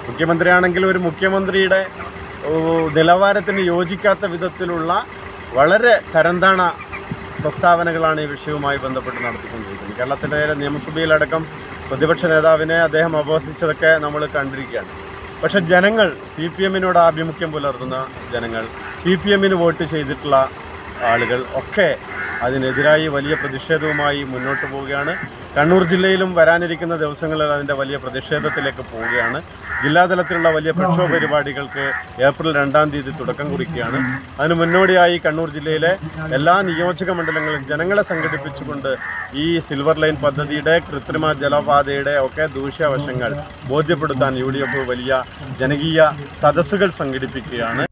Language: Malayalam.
മുഖ്യമന്ത്രിയാണെങ്കിൽ ഒരു മുഖ്യമന്ത്രിയുടെ ഓ, നിലവാരത്തിന് യോജിക്കാത്ത വിധത്തിലുള്ള വളരെ തരംതാണ പ്രസ്താവനകളാണ് ഈ വിഷയവുമായി ബന്ധപ്പെട്ട് നടത്തിക്കൊണ്ടിരിക്കുന്നത് കേരളത്തിലെ നിയമസഭയിലടക്കം പ്രതിപക്ഷ നേതാവിനെ അദ്ദേഹം അപഹസിച്ചതൊക്കെ നമ്മൾ കണ്ടിരിക്കുകയാണ് പക്ഷെ ജനങ്ങൾ സി പി എമ്മിനോട് ആഭിമുഖ്യം പുലർത്തുന്ന ജനങ്ങൾ സി പി എമ്മിന് വോട്ട് ചെയ്തിട്ടുള്ള ആളുകൾ ഒക്കെ അതിനെതിരായി വലിയ പ്രതിഷേധവുമായി മുന്നോട്ട് പോവുകയാണ് കണ്ണൂർ ജില്ലയിലും വരാനിരിക്കുന്ന ദിവസങ്ങളിൽ അതിൻ്റെ വലിയ പ്രതിഷേധത്തിലേക്ക് പോവുകയാണ് ജില്ലാതലത്തിലുള്ള വലിയ പ്രക്ഷോഭ പരിപാടികൾക്ക് ഏപ്രിൽ രണ്ടാം തീയതി തുടക്കം കുറിക്കുകയാണ് അതിന് മുന്നോടിയായി കണ്ണൂർ ജില്ലയിലെ എല്ലാ നിയോജക മണ്ഡലങ്ങളിലും ജനങ്ങളെ സംഘടിപ്പിച്ചുകൊണ്ട് ഈ സിൽവർ ലൈൻ പദ്ധതിയുടെ കൃത്രിമ ജലപാതയുടെ ഒക്കെ ദൂഷ്യവശങ്ങൾ ബോധ്യപ്പെടുത്താൻ യു ഡി എഫ് വലിയ ജനകീയ സദസ്സുകൾ സംഘടിപ്പിക്കുകയാണ്